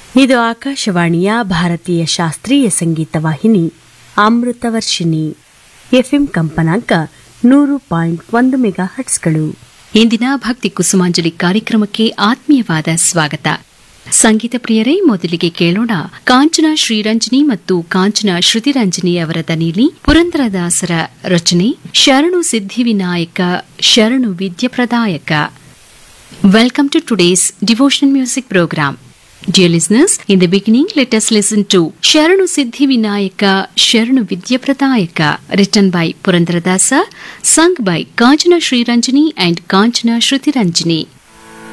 ಇದು ಆಕಾಶವಾಣಿಯ ಭಾರತೀಯ ಶಾಸ್ತ್ರೀಯ ಸಂಗೀತ ವಾಹಿನಿ ಅಮೃತವರ್ಷಿಣಿ ಎಫ್ಎಂ ಕಂಪನಾಂಕ ನೂರು ಪಾಯಿಂಟ್ ಒಂದು ಮೆಗಾ ಹಟ್ಸ್ಗಳು ಇಂದಿನ ಭಕ್ತಿ ಕುಸುಮಾಂಜಲಿ ಕಾರ್ಯಕ್ರಮಕ್ಕೆ ಆತ್ಮೀಯವಾದ ಸ್ವಾಗತ ಸಂಗೀತ ಪ್ರಿಯರೇ ಮೊದಲಿಗೆ ಕೇಳೋಣ ಕಾಂಚನ ಶ್ರೀರಂಜನಿ ಮತ್ತು ಕಾಂಚನ ಶ್ರುತಿರಂಜನಿ ಅವರ ದನಿಯಲ್ಲಿ ಪುರಂದರದಾಸರ ರಚನೆ ಶರಣು ಸಿದ್ಧಿವಿನಾಯಕ ಶರಣು ವಿದ್ಯಪ್ರದಾಯಕ welcome to today's devotional music programme Dear listeners, in the beginning, let us listen to Sharanu Siddhi Vinayaka Sharanu Vidyapradayaka, written by Purandaradasa, sung by Kanchana Sri Ranjani and Kanchana Shruti Ranjani.